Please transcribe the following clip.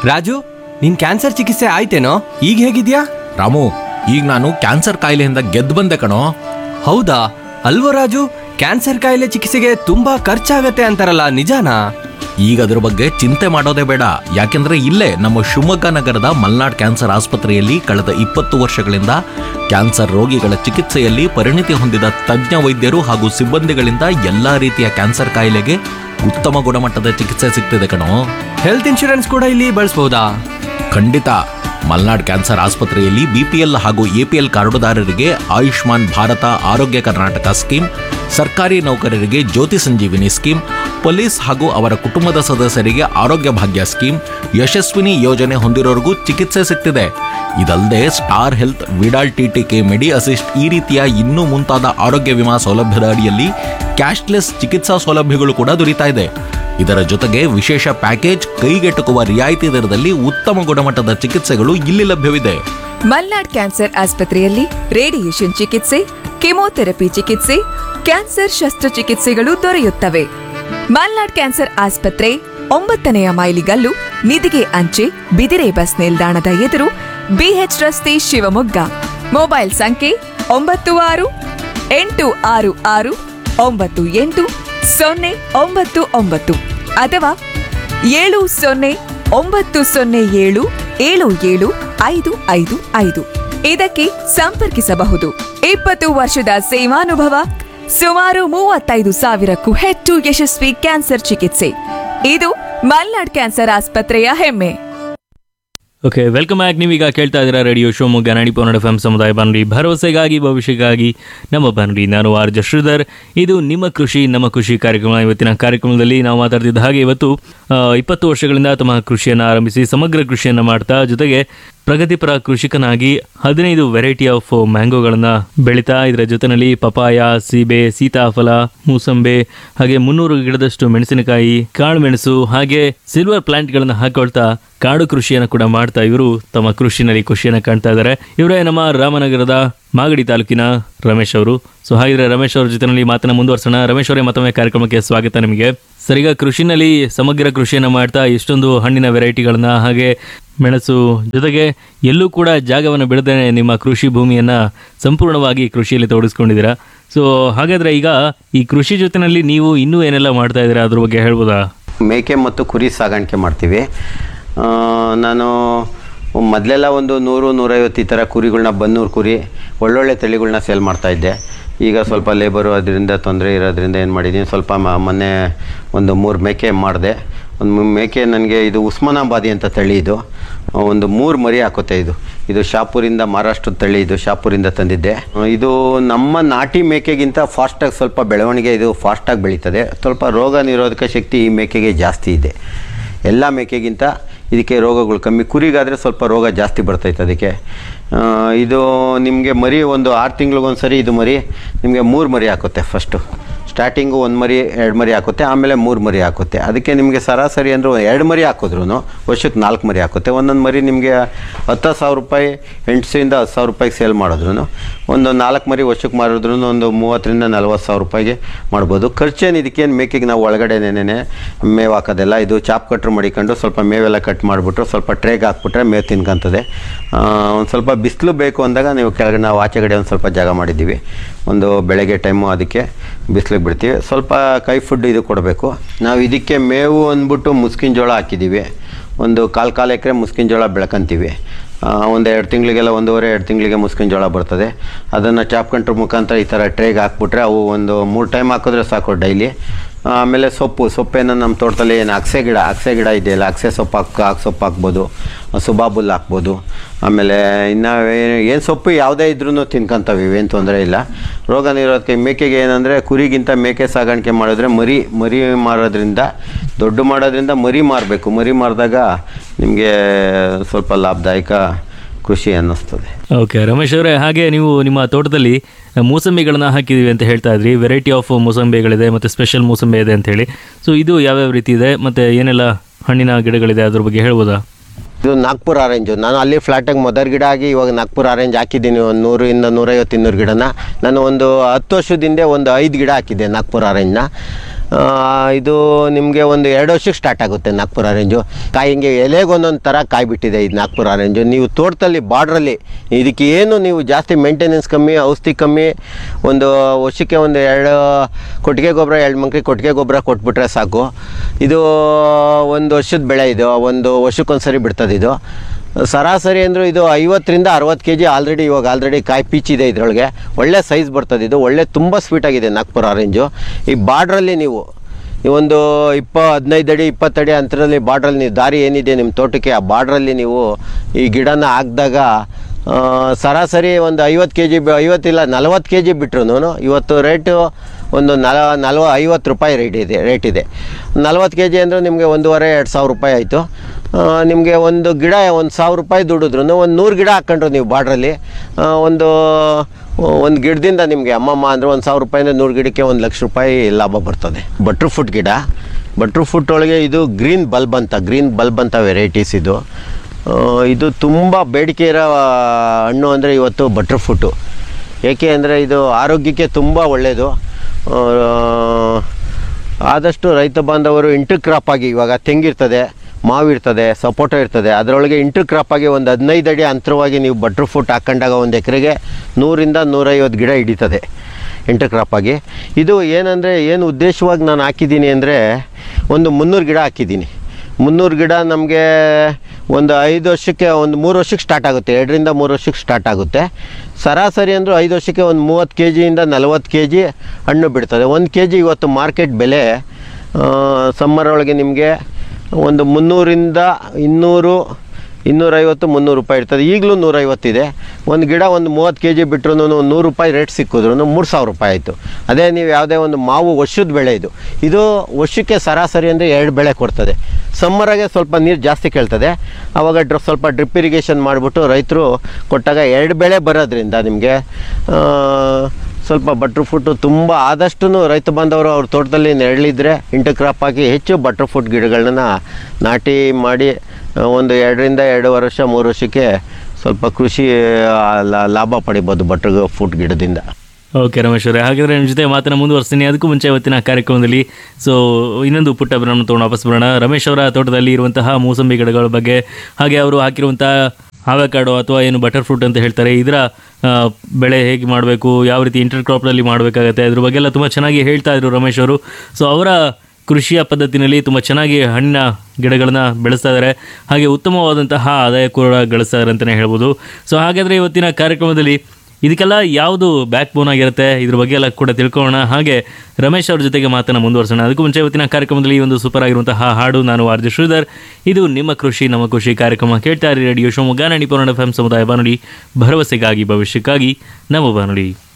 ರಾಜು ನಿನ್ ಕ್ಯಾನ್ಸರ್ ಚಿಕಿತ್ಸೆ ಆಯ್ತೇನೋ ಈಗ ಹೇಗಿದ್ಯಾ ರಾಮು ಈಗ ನಾನು ಕ್ಯಾನ್ಸರ್ ಕಾಯಿಲೆಯಿಂದ ಗೆದ್ದು ಬಂದೆ ಕಣೋ ಹೌದಾ ಅಲ್ವೋ ರಾಜು ಕ್ಯಾನ್ಸರ್ ಕಾಯಿಲೆ ಚಿಕಿತ್ಸೆಗೆ ತುಂಬಾ ಖರ್ಚಾಗತ್ತೆ ಅಂತಾರಲ್ಲ ನಿಜಾನಾ ಈಗ ಅದ್ರ ಬಗ್ಗೆ ಚಿಂತೆ ಮಾಡೋದೇ ಬೇಡ ಯಾಕೆಂದ್ರೆ ಇಲ್ಲೇ ನಮ್ಮ ಶಿವಮೊಗ್ಗ ನಗರದ ಮಲ್ನಾಡ್ ಕ್ಯಾನ್ಸರ್ ಆಸ್ಪತ್ರೆಯಲ್ಲಿ ಕಳೆದ ಇಪ್ಪತ್ತು ವರ್ಷಗಳಿಂದ ಕ್ಯಾನ್ಸರ್ ರೋಗಿಗಳ ಚಿಕಿತ್ಸೆಯಲ್ಲಿ ಪರಿಣಿತಿ ಹೊಂದಿದ ತಜ್ಞ ವೈದ್ಯರು ಹಾಗೂ ಸಿಬ್ಬಂದಿಗಳಿಂದ ಎಲ್ಲಾ ರೀತಿಯ ಕ್ಯಾನ್ಸರ್ ಕಾಯಿಲೆಗೆ ಉತ್ತಮ ಗುಣಮಟ್ಟದ ಚಿಕಿತ್ಸೆ ಸಿಗ್ತಿದೆ ಕಣೋ ಹೆಲ್ತ್ ಇನ್ಶೂರೆನ್ಸ್ ಕೂಡ ಇಲ್ಲಿ ಬಳಸ್ಬೋದಾ ಖಂಡಿತ ಮಲ್ನಾಡ್ ಕ್ಯಾನ್ಸರ್ ಆಸ್ಪತ್ರೆಯಲ್ಲಿ ಬಿಪಿಎಲ್ ಹಾಗೂ ಎಪಿಎಲ್ ಕಾರ್ಡುದಾರರಿಗೆ ಆಯುಷ್ಮಾನ್ ಭಾರತ ಆರೋಗ್ಯ ಕರ್ನಾಟಕ ಸ್ಕೀಮ್ ಸರ್ಕಾರಿ ನೌಕರರಿಗೆ ಜ್ಯೋತಿ ಸಂಜೀವಿನಿ ಸ್ಕೀಮ್ ಪೊಲೀಸ್ ಹಾಗೂ ಅವರ ಕುಟುಂಬದ ಸದಸ್ಯರಿಗೆ ಆರೋಗ್ಯ ಭಾಗ್ಯ ಸ್ಕೀಮ್ ಯಶಸ್ವಿನಿ ಯೋಜನೆ ಹೊಂದಿರೋರಿಗೂ ಚಿಕಿತ್ಸೆ ಸಿಗ್ತಿದೆ ಇದಲ್ಲದೆ Star Health Vidal TTK Medi Assist ಈ ರೀತಿಯ ಇನ್ನೂ ಮುಂತಾದ ಆರೋಗ್ಯ ವಿಮಾ ಸೌಲಭ್ಯದ ಅಡಿಯಲ್ಲಿ ಕ್ಯಾಶ್ಲೆಸ್ ಚಿಕಿತ್ಸಾ ಸೌಲಭ್ಯಗಳು ಕೂಡ ದೊರೀತಾ ಇದೆ ಇದರ ಜೊತೆಗೆ ವಿಶೇಷ ಪ್ಯಾಕೇಜ್ ಕೈಗೆಟುಕುವ ರಿಯಾಯಿತಿ ದರದಲ್ಲಿ ಉತ್ತಮ ಗುಣಮಟ್ಟದ ಚಿಕಿತ್ಸೆಗಳು ಇಲ್ಲಿ ಲಭ್ಯವಿದೆ ಮಲ್ನಾಡ್ ಕ್ಯಾನ್ಸರ್ ಆಸ್ಪತ್ರೆಯಲ್ಲಿ ರೇಡಿಯೇಷನ್ ಚಿಕಿತ್ಸೆ ಕೆಮೊಥೆರಪಿ ಚಿಕಿತ್ಸೆ ಕ್ಯಾನ್ಸರ್ ಶಸ್ತ್ರಚಿಕಿತ್ಸೆಗಳು ದೊರೆಯುತ್ತವೆ ಮಲ್ನಾಡ್ ಕ್ಯಾನ್ಸರ್ ಆಸ್ಪತ್ರೆ ಒಂಬತ್ತನೆಯ ಮೈಲಿಗಲ್ಲು ನಿಧಿಗೆ ಅಂಚೆ ಬಿದಿರೆ ಬಸ್ ನಿಲ್ದಾಣದ ಎದುರು ಬಿಎಚ್ ರಸ್ತೆ ಶಿವಮೊಗ್ಗ ಮೊಬೈಲ್ ಸಂಖ್ಯೆ ಒಂಬತ್ತು ಆರು ಎಂಟು ಆರು ಆರು ಒಂಬತ್ತು ಎಂಟು ಸೊನ್ನೆ ಒಂಬತ್ತು ಒಂಬತ್ತು ಅಥವಾ ಏಳು ಸೊನ್ನೆ ಒಂಬತ್ತು ಸೊನ್ನೆ ಏಳು ಏಳು ಏಳು ಐದು ಐದು ಐದು ಇದಕ್ಕೆ ಸಂಪರ್ಕಿಸಬಹುದು ಇಪ್ಪತ್ತು ವರ್ಷದ ಸೇವಾನುಭವ ಸುಮಾರು ಮೂವತ್ತೈದು ಸಾವಿರಕ್ಕೂ ಹೆಚ್ಚು ಯಶಸ್ವಿ ಕ್ಯಾನ್ಸರ್ ಚಿಕಿತ್ಸೆ ಇದು ಮಲ್ನಾಡ್ ಕ್ಯಾನ್ಸರ್ ಆಸ್ಪತ್ರೆಯ ಹೆಮ್ಮೆ ಓಕೆ ವೆಲ್ಕಮ್ ಬ್ಯಾಕ್ ನೀವೀಗ ಕೇಳ್ತಾ ಇದ್ದೀರಾ ರೇಡಿಯೋ ಶಿವಮೊಗ್ಗ ನಾಡಿ ಪೌನಡ್ ಎಫ್ ಎಂ ಸಮುದಾಯ ಬಾನುಲಿ ಭರವಸೆಗಾಗಿ ಭವಿಷ್ಯಕ್ಕಾಗಿ ನಮ್ಮ ಬಾನುಲಿ ನಾನು ಆರ್ ಜಶ್ರೀಧರ್ ಇದು ನಿಮ್ಮ ಕೃಷಿ ನಮ್ಮ ಕೃಷಿ ಕಾರ್ಯಕ್ರಮ ಇವತ್ತಿನ ಕಾರ್ಯಕ್ರಮದಲ್ಲಿ ನಾವು ಮಾತಾಡ್ತಿದ್ದ ಹಾಗೆ ಇವತ್ತು ಆ, ಇಪ್ಪತ್ತು ವರ್ಷಗಳಿಂದ ತಮ್ಮ ಕೃಷಿಯನ್ನು ಆರಂಭಿಸಿ ಸಮಗ್ರ ಕೃಷಿಯನ್ನು ಮಾಡ್ತಾ ಜೊತೆಗೆ ಪ್ರಗತಿಪರ ಕೃಷಿಕನಾಗಿ ಹದಿನೈದು ವೆರೈಟಿ ಆಫ್ ಮ್ಯಾಂಗೋಗಳನ್ನು ಬೆಳೀತಾ ಇದರ ಜೊತೆಯಲ್ಲಿ ಪಪಾಯ ಸೀಬೆ ಸೀತಾಫಲ ಮೂಸಂಬೆ ಹಾಗೆ ಮುನ್ನೂರು ಗಿಡದಷ್ಟು ಮೆಣಸಿನಕಾಯಿ ಕಾಳು ಮೆಣಸು ಹಾಗೆ ಸಿಲ್ವರ್ ಪ್ಲಾಂಟ್ಗಳನ್ನು ಹಾಕೊಳ್ತಾ ಕಾಡು ಕೃಷಿಯನ್ನು ಕೂಡ ಮಾಡ್ತಾ ಇವರು ತಮ್ಮ ಕೃಷಿನಲ್ಲಿ ಖುಷಿಯನ್ನು ಕಾಣ್ತಾ ಇದ್ದಾರೆ ಇವರೇ ನಮ್ಮ ರಾಮನಗರದ ಮಾಗಡಿ ತಾಲೂಕಿನ ರಮೇಶ್ ಅವರು ಸೊ ಹಾಗಿದ್ರೆ ರಮೇಶ್ ಅವ್ರ ಜೊತೆನಲ್ಲಿ ಮಾತನ್ನ ಮುಂದುವರ್ಸೋಣ ರಮೇಶ್ ಅವರೇ ಮತ್ತೊಮ್ಮೆ ಕಾರ್ಯಕ್ರಮಕ್ಕೆ ಸ್ವಾಗತ ನಿಮಗೆ ಸರ್ ಈಗ ಕೃಷಿನಲ್ಲಿ ಸಮಗ್ರ ಕೃಷಿಯನ್ನು ಮಾಡ್ತಾ ಎಷ್ಟೊಂದು ಹಣ್ಣಿನ ವೆರೈಟಿಗಳನ್ನ ಹಾಗೆ ಮೆಣಸು ಜೊತೆಗೆ ಎಲ್ಲೂ ಕೂಡ ಜಾಗವನ್ನು ಬಿಡದೇನೆ ನಿಮ್ಮ ಕೃಷಿ ಭೂಮಿಯನ್ನ ಸಂಪೂರ್ಣವಾಗಿ ಕೃಷಿಯಲ್ಲಿ ತೊಡಗಿಸ್ಕೊಂಡಿದ್ದೀರಾ ಸೊ ಹಾಗಾದ್ರೆ ಈಗ ಈ ಕೃಷಿ ಜೊತೆನಲ್ಲಿ ನೀವು ಇನ್ನೂ ಏನೆಲ್ಲ ಮಾಡ್ತಾ ಇದ್ದೀರಾ ಅದ್ರ ಬಗ್ಗೆ ಹೇಳ್ಬೋದಾ ಮೇಕೆ ಮತ್ತು ಕುರಿ ಸಾಗಾಣಿಕೆ ಮಾಡ್ತೀವಿ ಆ, ನಾನು ಮೊದಲೆಲ್ಲ ಒಂದು ನೂರು ನೂರೈವತ್ತು ಈ ಥರ ಕುರಿಗಳನ್ನ ಬನ್ನೂರು ಕುರಿ ಒಳ್ಳೊಳ್ಳೆ ತಳಿಗಳನ್ನ ಸೇಲ್ ಮಾಡ್ತಾಯಿದ್ದೆ ಈಗ ಸ್ವಲ್ಪ ಲೇಬರು ಅದರಿಂದ ತೊಂದರೆ ಇರೋದ್ರಿಂದ ಏನು ಮಾಡಿದ್ದೀನಿ ಸ್ವಲ್ಪ ಮ- ಮೊನ್ನೆ ಒಂದು ಮೂರು ಮೇಕೆ ಮಾಡಿದೆ ಒಂದು ಮು- ಮೇಕೆ ನನಗೆ ಇದು ಉಸ್ಮಾನಾಬಾದಿ ಅಂತ ತಳಿ ಇದು ಒಂದು ಮೂರು ಮರಿ ಹಾಕುತ್ತೆ ಇದು ಇದು ಶಾಪುರಿಂದ ಮಹಾರಾಷ್ಟ್ರದ ತಳಿ ಇದು ಶಾಪುರಿಂದ ತಂದಿದ್ದೆ ಇದು ನಮ್ಮ ನಾಟಿ ಮೇಕೆಗಿಂತ ಫಾಸ್ಟಾಗಿ ಸ್ವಲ್ಪ ಬೆಳವಣಿಗೆ ಇದು ಫಾಸ್ಟಾಗಿ ಬೆಳೀತದೆ ಸ್ವಲ್ಪ ರೋಗ ನಿರೋಧಕ ಶಕ್ತಿ ಈ ಮೇಕೆಗೆ ಜಾಸ್ತಿ ಇದೆ ಎಲ್ಲ ಮೇಕೆಗಿಂತ ಇದಕ್ಕೆ ರೋಗಗಳು ಕಮ್ಮಿ ಕುರಿಗಾದರೆ ಸ್ವಲ್ಪ ರೋಗ ಜಾಸ್ತಿ ಬರ್ತೈತೆ ಅದಕ್ಕೆ ಆ, ಇದು ನಿಮಗೆ ಮರಿ ಒಂದು ಆರು ತಿಂಗಳಿಗೊಂದು ಸರಿ ಇದು ಮರಿ ನಿಮಗೆ ಮೂರು ಮರಿ ಹಾಕುತ್ತೆ ಫಸ್ಟು ಸ್ಟಾರ್ಟಿಂಗು ಒಂದು ಮರಿ ಎರಡು ಮರಿ ಹಾಕುತ್ತೆ ಆಮೇಲೆ ಮೂರು ಮರಿ ಹಾಕುತ್ತೆ ಅದಕ್ಕೆ ನಿಮಗೆ ಸರಾಸರಿ ಅಂದರೆ ಎರಡು ಮರಿ ಹಾಕಿದ್ರು ವರ್ಷಕ್ಕೆ ನಾಲ್ಕು ಮರಿ ಹಾಕುತ್ತೆ ಒಂದೊಂದು ಮರಿ ನಿಮಗೆ ಹತ್ತು ಸಾವಿರ ರೂಪಾಯಿ ಎಂಟರಿಂದ ಹತ್ತು ಸಾವಿರ ರೂಪಾಯಿಗೆ ಸೇಲ್ ಮಾಡಿದ್ರು ಒಂದು ನಾಲ್ಕು ಮರಿ ವರ್ಷಕ್ಕೆ ಮಾರಿದ್ರು ಒಂದು ಮೂವತ್ತರಿಂದ ನಲ್ವತ್ತು ಸಾವಿರ ರೂಪಾಯಿಗೆ ಮಾಡ್ಬೋದು ಖರ್ಚೇನು ಇದಕ್ಕೇನು ಮೇಕೆಗೆ ನಾವು ಒಳಗಡೆನೇನೆ ಮೇವು ಹಾಕೋದೆಲ್ಲ ಇದು ಚಾಪ್ ಕಟ್ರು ಮಡಿಕೊಂಡು ಸ್ವಲ್ಪ ಮೇವೆಲ್ಲ ಕಟ್ ಮಾಡಿಬಿಟ್ರು ಸ್ವಲ್ಪ ಟ್ರೇಗೆ ಹಾಕ್ಬಿಟ್ರೆ ಮೇವು ತಿನ್ಕೊಂತದೆ ಒಂದು ಸ್ವಲ್ಪ ಬಿಸಿಲು ಬೇಕು ಅಂದಾಗ ನೀವು ಕೆಳಗಡೆ ನಾವು ಆಚೆಗಡೆ ಒಂದು ಸ್ವಲ್ಪ ಜಾಗ ಮಾಡಿದ್ದೀವಿ ಒಂದು ಬೆಳಗ್ಗೆ ಟೈಮು ಅದಕ್ಕೆ ಬಿಸಿಲಿಗೆ ಬಿಡ್ತೀವಿ ಸ್ವಲ್ಪ ಕೈ ಫುಡ್ ಇದು ಕೊಡಬೇಕು ನಾವು ಇದಕ್ಕೆ ಮೇವು ಅಂದ್ಬಿಟ್ಟು ಮುಸ್ಕಿನ ಜೋಳ ಹಾಕಿದ್ದೀವಿ ಒಂದು ಕಾಲು ಕಾಲು ಎಕರೆ ಮುಸ್ಕಿನ ಜೋಳ ಬೆಳ್ಕೊಂತೀವಿ ಒಂದು ಎರಡು ತಿಂಗಳಿಗೆಲ್ಲ ಒಂದೂವರೆ ಎರಡು ತಿಂಗಳಿಗೆ ಮುಸ್ಕಿನ ಜೋಳ ಬರ್ತದೆ ಅದನ್ನು ಚಾಪ್ಕಂಟ್ರ ಮುಖಾಂತರ ಈ ಥರ ಟ್ರೇಗೆ ಹಾಕ್ಬಿಟ್ರೆ ಅವು ಒಂದು ಮೂರು ಟೈಮ್ ಹಾಕಿದ್ರೆ ಸಾಕು ಡೈಲಿ ಆಮೇಲೆ ಸೊಪ್ಪು ಸೊಪ್ಪೇನು ನಮ್ಮ ತೋಟದಲ್ಲಿ ಏನು ಅಗಸೆ ಗಿಡ ಅಗಸೆ ಗಿಡ ಇದೆಯಲ್ಲ ಅಗಸೆ ಸೊಪ್ಪು ಹಾಕ್ ಹಾಕಿ ಸೊಪ್ಪು ಹಾಕ್ಬೋದು ಸುಬಾಬುಲ್ ಹಾಕ್ಬೋದು ಆಮೇಲೆ ಇನ್ನು ಏನು ಸೊಪ್ಪು ಯಾವುದೇ ಇದ್ರೂ ತಿನ್ಕೊಂತವೆ ಇವೇನು ತೊಂದರೆ ಇಲ್ಲ ರೋಗ ನಿರೋಧಕ ಈ ಮೇಕೆಗೆ ಏನಂದರೆ ಕುರಿಗಿಂತ ಮೇಕೆ ಸಾಗಾಣಿಕೆ ಮಾಡಿದ್ರೆ ಮರಿ ಮರಿ ಮಾರೋದ್ರಿಂದ ದೊಡ್ಡ ಮಾಡೋದ್ರಿಂದ ಮರಿ ಮಾರಬೇಕು ಮರಿ ಮಾರಿದಾಗ ನಿಮಗೆ ಸ್ವಲ್ಪ ಲಾಭದಾಯಕ ಕೃಷಿ ಅನ್ನಿಸ್ತದೆ ಓಕೆ ರಮೇಶ್ ಅವರೇ ಹಾಗೆ ನೀವು ನಿಮ್ಮ ತೋಟದಲ್ಲಿ ಮೂಸಂಬಿಗಳನ್ನ ಹಾಕಿದೀವಿ ಅಂತ ಹೇಳ್ತಾ ಇದ್ರಿ ವೆರೈಟಿ ಆಫ್ ಮೂಸಂಬಿಗಳಿದೆ ಮತ್ತು ಸ್ಪೆಷಲ್ ಮೂಸಂಬಿ ಇದೆ ಅಂತ ಹೇಳಿ ಸೊ ಇದು ಯಾವ್ಯಾವ ರೀತಿ ಇದೆ ಮತ್ತು ಏನೆಲ್ಲ ಹಣ್ಣಿನ ಗಿಡಗಳಿದೆ ಅದ್ರ ಬಗ್ಗೆ ಹೇಳ್ಬೋದಾ ಇದು ನಾಗ್ಪುರ ಆರೆಂಜು ನಾನು ಅಲ್ಲಿ ಫ್ಲಾಟಾಗಿ ಮೊದಲ ಗಿಡ ಆಗಿ ಇವಾಗ ನಾಗ್ಪುರ ಆರೆಂಜ್ ಹಾಕಿದ್ದೀನಿ ಒಂದು ನೂರಿಂದ ನೂರೈವತ್ತು ಇನ್ನೂರು ಗಿಡನ ನಾನು ಒಂದು ಹತ್ತು ವರ್ಷದ ಹಿಂದೆ ಒಂದು ಐದು ಗಿಡ ಹಾಕಿದ್ದೆ ನಾಗ್ಪುರ ಆರೆಂಜ್ನ ಆ, ಇದು ನಿಮಗೆ ಒಂದು ಎರಡು ವರ್ಷಕ್ಕೆ ಸ್ಟಾರ್ಟ್ ಆಗುತ್ತೆ ನಾಗ್ಪುರ ಆರೆಂಜು ಕಾಯಿ ಹಿಂಗೆ ಎಲೆಗೆ ಒಂದೊಂದು ಥರ ಕಾಯಿ ಬಿಟ್ಟಿದೆ ಇದು ನಾಗ್ಪುರ ಆರೆಂಜು ನೀವು ತೋಟದಲ್ಲಿ ಬಾರ್ಡ್ರಲ್ಲಿ ಇದಕ್ಕೆ ಏನು ನೀವು ಜಾಸ್ತಿ ಮೇಂಟೆನೆನ್ಸ್ ಕಮ್ಮಿ ಔಷಧಿ ಕಮ್ಮಿ ಒಂದು ವರ್ಷಕ್ಕೆ ಒಂದು ಎರಡು ಕೊಟ್ಟಿಗೆ ಗೊಬ್ಬರ ಎರಡು ಮಂಕ್ರಿ ಕೊಟ್ಟಿಗೆ ಗೊಬ್ಬರ ಕೊಟ್ಬಿಟ್ರೆ ಸಾಕು ಇದು ಒಂದು ವರ್ಷದ ಬೆಳೆ ಇದು ಒಂದು ವರ್ಷಕ್ಕೊಂದು ಸರಿ ಬಿಡ್ತದೆ ಇದು ಸರಾಸರಿ ಅಂದರೂ ಇದು ಐವತ್ತರಿಂದ ಅರವತ್ತು ಕೆ ಜಿ ಆಲ್ರೆಡಿ ಇವಾಗ ಆಲ್ರೆಡಿ ಕಾಯಿ ಪೀಚಿದೆ ಇದರೊಳಗೆ ಒಳ್ಳೆ ಸೈಜ್ ಬರ್ತದೆ ಇದು ಒಳ್ಳೆ ತುಂಬ ಸ್ವೀಟಾಗಿದೆ ನಾಗ್ಪುರ ಆರೆಂಜು ಈ ಬಾರ್ಡ್ರಲ್ಲಿ ನೀವು ಈ ಒಂದು ಇಪ್ಪ ಹದಿನೈದು ಅಡಿ ಇಪ್ಪತ್ತಡಿ ಅಂತರಲ್ಲಿ ಬಾರ್ಡ್ರಲ್ಲಿ ನೀವು ದಾರಿ ಏನಿದೆ ನಿಮ್ಮ ತೋಟಕ್ಕೆ ಆ ಬಾರ್ಡ್ರಲ್ಲಿ ನೀವು ಈ ಗಿಡನ ಹಾಕಿದಾಗ ಸರಾಸರಿ ಒಂದು ಐವತ್ತು ಕೆ ಜಿ ಐವತ್ತಿಲ್ಲ ನಲವತ್ತು ಕೆ ಜಿ ಬಿಟ್ರು ಇವತ್ತು ರೇಟು ಒಂದು ನಲ ನಲ್ವ ಐವತ್ತು ರೂಪಾಯಿ ರೇಟ್ ಇದೆ ರೇಟ್ ಇದೆ ನಲ್ವತ್ತು ಕೆ ಜಿ ಅಂದರೆ ನಿಮಗೆ ಒಂದೂವರೆ ಎರಡು ಸಾವಿರ ರೂಪಾಯಿ ಆಯಿತು ನಿಮಗೆ ಒಂದು ಗಿಡ ಒಂದು ಸಾವಿರ ರೂಪಾಯಿ ದುಡಿದ್ರು ಒಂದು ನೂರು ಗಿಡ ಹಾಕ್ಕೊಂಡ್ರು ನೀವು ಬಾರ್ಡ್ರಲ್ಲಿ ಒಂದು ಒಂದು ಗಿಡದಿಂದ ನಿಮಗೆ ಅಮ್ಮಮ್ಮ ಅಂದರೆ ಒಂದು ಸಾವಿರ ರೂಪಾಯಿಂದ ನೂರು ಗಿಡಕ್ಕೆ ಒಂದು ಲಕ್ಷ ರೂಪಾಯಿ ಲಾಭ ಬರ್ತದೆ ಬಟ್ರ್ ಫುಟ್ ಗಿಡ ಬಟ್ರ್ ಫುಟ್ ಒಳಗೆ ಇದು ಗ್ರೀನ್ ಬಲ್ಬ್ ಅಂತ ಗ್ರೀನ್ ಬಲ್ಬ್ ಅಂತ ವೆರೈಟೀಸ್ ಇದು ಆ, ಇದು ತುಂಬ ಬೇಡಿಕೆ ಇರೋ ಹಣ್ಣು ಅಂದರೆ ಇವತ್ತು ಬಟ್ರ್ ಫುಟ್ಟು ಏಕೆ ಅಂದರೆ ಇದು ಆರೋಗ್ಯಕ್ಕೆ ತುಂಬ ಒಳ್ಳೆಯದು ಆದಷ್ಟು ರೈತ ಬಾಂಧವರು ಇಂಟರ್ ಕ್ರಾಪ್ ಆಗಿ ಇವಾಗ ತೆಂಗಿರ್ತದೆ ಮಾವಿರ್ತದೆ ಸಪೋಟ ಇರ್ತದೆ ಅದರೊಳಗೆ ಇಂಟರ್ ಕ್ರಾಪ್ ಆಗಿ ಒಂದು ಹದಿನೈದು ಅಡಿ ಅಂತರವಾಗಿ ನೀವು ಬಟ್ರ್ ಫುಟ್ ಹಾಕೊಂಡಾಗ ಒಂದು ಎಕರೆಗೆ ನೂರಿಂದ ನೂರೈವತ್ತು ಗಿಡ ಹಿಡಿತದೆ ಇಂಟರ್ ಕ್ರಾಪ್ ಆಗಿ ಇದು ಏನಂದರೆ ಏನು ಉದ್ದೇಶವಾಗಿ ನಾನು ಹಾಕಿದ್ದೀನಿ ಅಂದರೆ ಒಂದು ಮುನ್ನೂರು ಗಿಡ ಹಾಕಿದ್ದೀನಿ ಮುನ್ನೂರು ಗಿಡ ನಮಗೆ ಒಂದು ಐದು ವರ್ಷಕ್ಕೆ ಒಂದು ಮೂರು ವರ್ಷಕ್ಕೆ ಸ್ಟಾರ್ಟ್ ಆಗುತ್ತೆ ಎರಡರಿಂದ ಮೂರು ವರ್ಷಕ್ಕೆ ಸ್ಟಾರ್ಟ್ ಆಗುತ್ತೆ ಸರಾಸರಿ ಅಂದರೂ ಐದು ವರ್ಷಕ್ಕೆ ಒಂದು ಮೂವತ್ತು ಕೆ ಜಿಯಿಂದ ನಲವತ್ತು ಕೆ ಜಿ ಹಣ್ಣು ಬಿಡ್ತದೆ ಒಂದು ಕೆ ಜಿ ಇವತ್ತು ಮಾರ್ಕೆಟ್ ಬೆಲೆ ಸಮ್ಮರ್ ಒಳಗೆ ನಿಮಗೆ ಒಂದು ಮುನ್ನೂರಿಂದ ಇನ್ನೂರು ಇನ್ನೂರೈವತ್ತು ಮುನ್ನೂರು ರೂಪಾಯಿ ಇರ್ತದೆ ಈಗಲೂ ನೂರೈವತ್ತಿದೆ ಒಂದು ಗಿಡ ಒಂದು ಮೂವತ್ತು ಕೆ ಜಿ ಬಿಟ್ರು ನೂರು ರೂಪಾಯಿ ರೇಟ್ ಸಿಕ್ಕಿದ್ರು ಮೂರು ಸಾವಿರ ರೂಪಾಯಿ ಆಯಿತು ಅದೇ ನೀವು ಯಾವುದೇ ಒಂದು ಮಾವು ವರ್ಷದ ಬೆಳೆ ಇದು ಇದು ವರ್ಷಕ್ಕೆ ಸರಾಸರಿ ಅಂದರೆ ಎರಡು ಬೆಳೆ ಕೊಡ್ತದೆ ಸಮ್ಮರಾಗೆ ಸ್ವಲ್ಪ ನೀರು ಜಾಸ್ತಿ ಕೇಳ್ತದೆ ಆವಾಗ ಡ್ರ ಸ್ವಲ್ಪ ಡ್ರಿಪ್ ಇರಿಗೇಷನ್ ಮಾಡಿಬಿಟ್ಟು ರೈತರು ಕೊಟ್ಟಾಗ ಎರಡು ಬೆಳೆ ಬರೋದ್ರಿಂದ ನಿಮಗೆ ಸ್ವಲ್ಪ ಬಟ್ರ್ ಫುಟ್ಟು ತುಂಬ ಆದಷ್ಟು ರೈತ ಬಾಂಧವರು ಅವ್ರ ತೋಟದಲ್ಲಿ ನೆರಳಿದ್ರೆ ಇಂಟರ್ ಕ್ರಾಪ್ ಹಾಕಿ ಹೆಚ್ಚು ಬಟ್ರ್ ಫುಟ್ ಗಿಡಗಳನ್ನ ನಾಟಿ ಮಾಡಿ ಆ, ಒಂದು ಎರಡರಿಂದ ಎರಡೂವರೆ ವರ್ಷ ಮೂರು ವರ್ಷಕ್ಕೆ ಸ್ವಲ್ಪ ಕೃಷಿ ಆ, ಲಾ- ಲಾಭ ಪಡಿಬೋದು ಬಟ್ರ್ ಫುಟ್ ಗಿಡದಿಂದ ಓಕೆ ರಮೇಶ್ ಅವರೇ ಹಾಗಾದ್ರೆ ನಿಮ್ಮ ಜೊತೆ ಮಾತನ್ನ ಮುಂದುವರಿಸ್ತೀನಿ ಅದಕ್ಕೂ ಮುಂಚೆ ಇವತ್ತಿನ ಕಾರ್ಯಕ್ರಮದಲ್ಲಿ ಸೊ ಇನ್ನೊಂದು ಪುಟ್ಟ ಬ್ರಹ್ಮ ತೊಗೊಂಡು ವಾಪಸ್ ಬರೋಣ ರಮೇಶ್ ಅವರ ತೋಟದಲ್ಲಿ ಇರುವಂತಹ ಮೂಸಂಬಿ ಗಿಡಗಳ ಬಗ್ಗೆ ಹಾಗೆ ಅವರು ಹಾಕಿರುವಂತಹ ಆವಕಾಡೋ ಅಥವಾ ಏನು ಬಟರ್ ಫ್ರೂಟ್ ಅಂತ ಹೇಳ್ತಾರೆ ಇದರ ಆ, ಬೆಳೆ ಹೇಗೆ ಮಾಡಬೇಕು ಯಾವ ರೀತಿ ಇಂಟರ್ ಕ್ರಾಪ್ನಲ್ಲಿ ಮಾಡಬೇಕಾಗತ್ತೆ ಅದ್ರ ಬಗ್ಗೆ ಎಲ್ಲ ತುಂಬ ಚೆನ್ನಾಗಿ ಹೇಳ್ತಾ ಇದ್ರು ರಮೇಶ್ ಅವರು ಸೊ ಅವರ ಕೃಷಿಯ ಪದ್ಧತಿನಲ್ಲಿ ತುಂಬ ಚೆನ್ನಾಗಿ ಹಣ್ಣಿನ ಗಿಡಗಳನ್ನ ಬೆಳೆಸ್ತಾ ಇದ್ದಾರೆ ಹಾಗೆ ಉತ್ತಮವಾದಂತಹ ಆದಾಯ ಕೂಡ ಗಳಿಸ್ತಾ ಇದ್ದಾರೆ ಅಂತಲೇ ಹೇಳ್ಬೋದು ಸೊ ಹಾಗಾದರೆ ಇವತ್ತಿನ ಕಾರ್ಯಕ್ರಮದಲ್ಲಿ ಇದಕ್ಕೆಲ್ಲ ಯಾವುದು ಬ್ಯಾಕ್ ಬೋನ್ ಆಗಿರುತ್ತೆ ಇದ್ರ ಬಗ್ಗೆ ಎಲ್ಲ ಕೂಡ ತಿಳ್ಕೊಳ್ಳೋಣ ಹಾಗೆ ರಮೇಶ್ ಅವ್ರ ಜೊತೆಗೆ ಮಾತನ್ನ ಮುಂದುವರ್ಸೋಣ ಅದಕ್ಕೂ ಮುಂಚೆ ಇವತ್ತಿನ ಕಾರ್ಯಕ್ರಮದಲ್ಲಿ ಈ ಒಂದು ಸೂಪರ್ ಆಗಿರುವಂತಹ ಹಾಡು ನಾನು ಆರ್ ಜೆ ಶ್ರೀಧರ್ ಇದು ನಿಮ್ಮ ಕೃಷಿ ನಮ್ಮ ಕೃಷಿ ಕಾರ್ಯಕ್ರಮ ಕೇಳ್ತಾ ಇರಿ ರೇಡಿಯೋ ಶಿವಮೊಗ್ಗ ನಾಡಿ ಪೌರ್ಣ ಎಫ್ ಎಂ ಸಮುದಾಯ ಬಾನುಲಿ ಭರವಸೆಗಾಗಿ ಭವಿಷ್ಯಕ್ಕಾಗಿ ನಮ್ಮ ಬಾನುಲಿ